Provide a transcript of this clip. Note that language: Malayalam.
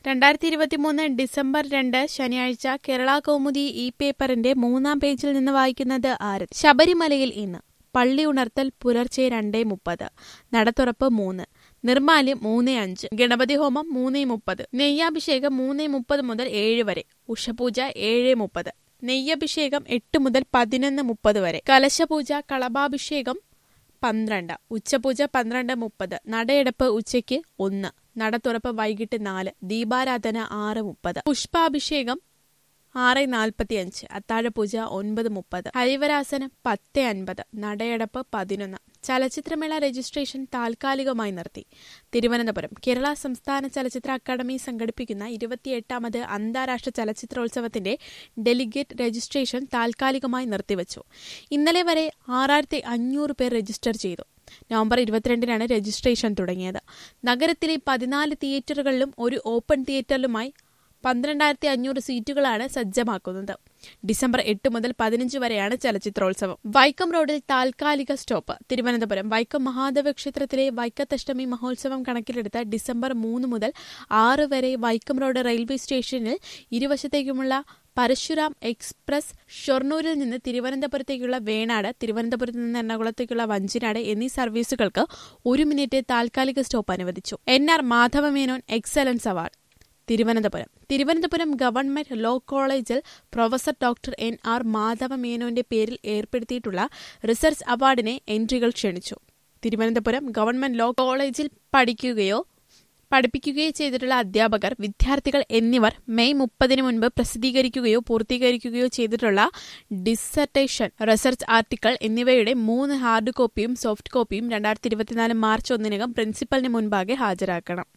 രണ്ടായിരത്തി ഇരുപത്തിമൂന്ന് ഡിസംബർ രണ്ട് ശനിയാഴ്ച കേരള കൗമുദി ഈ പേപ്പറിന്റെ മൂന്നാം പേജിൽ നിന്ന് വായിക്കുന്നത് ആരത് ശബരിമലയിൽ ഇന്ന് പള്ളി ഉണർത്തൽ പുലർച്ചെ രണ്ടേ മുപ്പത് നടത്തുറപ്പ് മൂന്ന് നിർമാല്യം മൂന്ന് അഞ്ച് ഗണപതി ഹോമം മൂന്ന് മുപ്പത് നെയ്യാഭിഷേകം മൂന്ന് മുപ്പത് മുതൽ ഏഴ് വരെ ഉഷപൂജ ഏഴ് മുപ്പത് നെയ്യഭിഷേകം എട്ട് മുതൽ പതിനൊന്ന് മുപ്പത് വരെ കലശപൂജ കളഭാഭിഷേകം പന്ത്രണ്ട് ഉച്ചപൂജ പന്ത്രണ്ട് മുപ്പത് നടയെടുപ്പ് ഉച്ചയ്ക്ക് ഒന്ന് നട തുറപ്പ് വൈകിട്ട് നാല് ദീപാരാധന ആറ് മുപ്പത് പുഷ്പാഭിഷേകം ആറ് നാൽപ്പത്തിയഞ്ച് അത്താഴപൂജ ഒൻപത് മുപ്പത് ഹരിവരാസനം പത്ത് അൻപത് നടയടപ്പ് പതിനൊന്ന് ചലച്ചിത്രമേള രജിസ്ട്രേഷൻ താൽക്കാലികമായി നിർത്തി തിരുവനന്തപുരം കേരള സംസ്ഥാന ചലച്ചിത്ര അക്കാദമി സംഘടിപ്പിക്കുന്ന ഇരുപത്തിയെട്ടാമത് അന്താരാഷ്ട്ര ചലച്ചിത്രോത്സവത്തിന്റെ ഡെലിഗേറ്റ് രജിസ്ട്രേഷൻ താൽക്കാലികമായി നിർത്തിവച്ചു ഇന്നലെ വരെ ആറായിരത്തി അഞ്ഞൂറ് പേർ രജിസ്റ്റർ ചെയ്തു നവംബർ ഇരുപത്തിരണ്ടിനാണ് രജിസ്ട്രേഷൻ തുടങ്ങിയത് നഗരത്തിലെ പതിനാല് തിയേറ്ററുകളിലും ഒരു ഓപ്പൺ തിയേറ്ററിലുമായി പന്ത്രണ്ടായിരത്തി അഞ്ഞൂറ് സീറ്റുകളാണ് സജ്ജമാക്കുന്നത് ഡിസംബർ എട്ട് മുതൽ പതിനഞ്ച് വരെയാണ് ചലച്ചിത്രോത്സവം വൈക്കം റോഡിൽ താൽക്കാലിക സ്റ്റോപ്പ് തിരുവനന്തപുരം വൈക്കം മഹാദേവ ക്ഷേത്രത്തിലെ വൈക്കത്തഷ്ടമി മഹോത്സവം കണക്കിലെടുത്ത് ഡിസംബർ മൂന്ന് മുതൽ ആറ് വരെ വൈക്കം റോഡ് റെയിൽവേ സ്റ്റേഷനിൽ ഇരുവശത്തേക്കുമുള്ള പരശുരാം എക്സ്പ്രസ് ഷൊർണൂരിൽ നിന്ന് തിരുവനന്തപുരത്തേക്കുള്ള വേണാട് തിരുവനന്തപുരത്ത് നിന്ന് എറണാകുളത്തേക്കുള്ള വഞ്ചിനാട് എന്നീ സർവീസുകൾക്ക് ഒരു മിനിറ്റ് താൽക്കാലിക സ്റ്റോപ്പ് അനുവദിച്ചു N R Madhava Menon excellence award Thiruvananthapuram Thiruvananthapuram government law കോളേജിൽ professor doctor N R Madhava മേനോന്റെ പേരിൽ ഏർപ്പെടുത്തിയിട്ടുള്ള റിസർച്ച് അവാർഡിനെ എൻട്രികൾ ക്ഷണിച്ചു തിരുവനന്തപുരം ഗവൺമെന്റ് ലോ കോളേജിൽ പഠിക്കുകയോ പഠിപ്പിക്കുകയോ ചെയ്തിട്ടുള്ള അധ്യാപകർ വിദ്യാർത്ഥികൾ എന്നിവർ മെയ് മുപ്പതിന് മുൻപ് പ്രസിദ്ധീകരിക്കുകയോ പൂർത്തീകരിക്കുകയോ ചെയ്തിട്ടുള്ള ഡിസർട്ടേഷൻ റിസർച്ച് ആർട്ടിക്കിൾ എന്നിവയുടെ മൂന്ന് ഹാർഡ് കോപ്പിയും സോഫ്റ്റ് കോപ്പിയും രണ്ടായിരത്തി ഇരുപത്തിനാല് മാർച്ച് ഒന്നിനകം പ്രിൻസിപ്പലിന് മുൻപാകെ ഹാജരാക്കണം